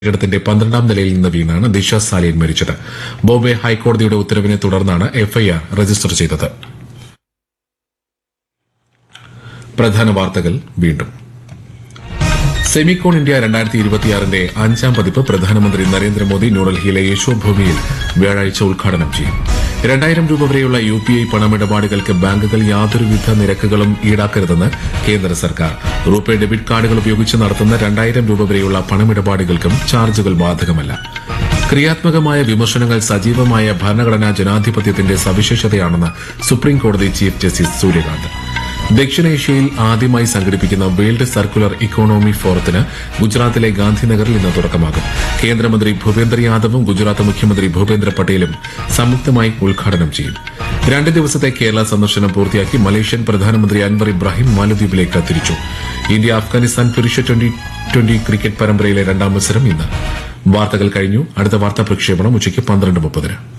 കെട്ടിടത്തിന്റെ പന്ത്രണ്ടാം നിലയിൽ നിന്ന് വീണാണ് ദിശ സാലിയൻ മരിച്ചത് ബോംബെ ഹൈക്കോടതിയുടെ ഉത്തരവിനെ തുടർന്നാണ് എഫ്ഐആർ രജിസ്റ്റർ ചെയ്തത് പ്രധാന വാർത്തകൾ വീണ്ടും സെമിക്കോൺ ഇന്ത്യ രണ്ടായിരത്തി ഇരുപത്തിയാറിന്റെ അഞ്ചാം പതിപ്പ് പ്രധാനമന്ത്രി നരേന്ദ്രമോദി ന്യൂഡൽഹിയിലെ യശോഭൂമിയിൽ വ്യാഴാഴ്ച ഉദ്ഘാടനം ചെയ്യും രണ്ടായിരം രൂപ വരെയുള്ള യു പി ഐ പണമിടപാടുകൾക്ക് ബാങ്കുകൾ യാതൊരുവിധ നിരക്കുകളും ഈടാക്കരുതെന്ന് കേന്ദ്ര സർക്കാർ റൂപേ ഡെബിറ്റ് കാർഡുകൾ ഉപയോഗിച്ച് നടത്തുന്ന രണ്ടായിരം രൂപ വരെയുള്ള പണമിടപാടുകൾക്കും ചാർജുകൾ ബാധകമല്ല ക്രിയാത്മകമായ വിമർശനങ്ങൾ സജീവമായ ഭരണഘടനാ ജനാധിപത്യത്തിന്റെ സവിശേഷതയാണെന്ന് സുപ്രീം കോടതി ചീഫ് ജസ്റ്റിസ് സൂര്യകാന്ത് ദക്ഷിണേഷ്യയിൽ ആദ്യമായി സംഘടിപ്പിക്കുന്ന വേൾഡ് സർക്കുലർ ഇക്കോണമി ഫോറത്തിന് ഗുജറാത്തിലെ ഗാന്ധിനഗറിൽ ഇന്ന് തുടക്കമാകും കേന്ദ്രമന്ത്രി ഭൂപേന്ദ്ര യാദവും ഗുജറാത്ത് മുഖ്യമന്ത്രി ഭൂപേന്ദ്ര പട്ടേലും സംയുക്തമായി ഉദ്ഘാടനം ചെയ്യും രണ്ട് ദിവസത്തെ കേരള സന്ദർശനം പൂർത്തിയാക്കി മലേഷ്യൻ പ്രധാനമന്ത്രി അൻവർ ഇബ്രാഹിം മാലദ്വീപിലേക്ക് തിരിച്ചു ഇന്ത്യ അഫ്ഗാനിസ്ഥാൻ പുരുഷ ട്വന്റി ട്വന്റി ക്രിക്കറ്റ് പരമ്പരയിലെ രണ്ടാം മത്സരം ഇന്ന് വാർത്തകൾ കഴിഞ്ഞു അടുത്ത വാർത്താ പ്രക്ഷേപണം ഉച്ചയ്ക്ക് പന്ത്രണ്ട് മുപ്പതിന്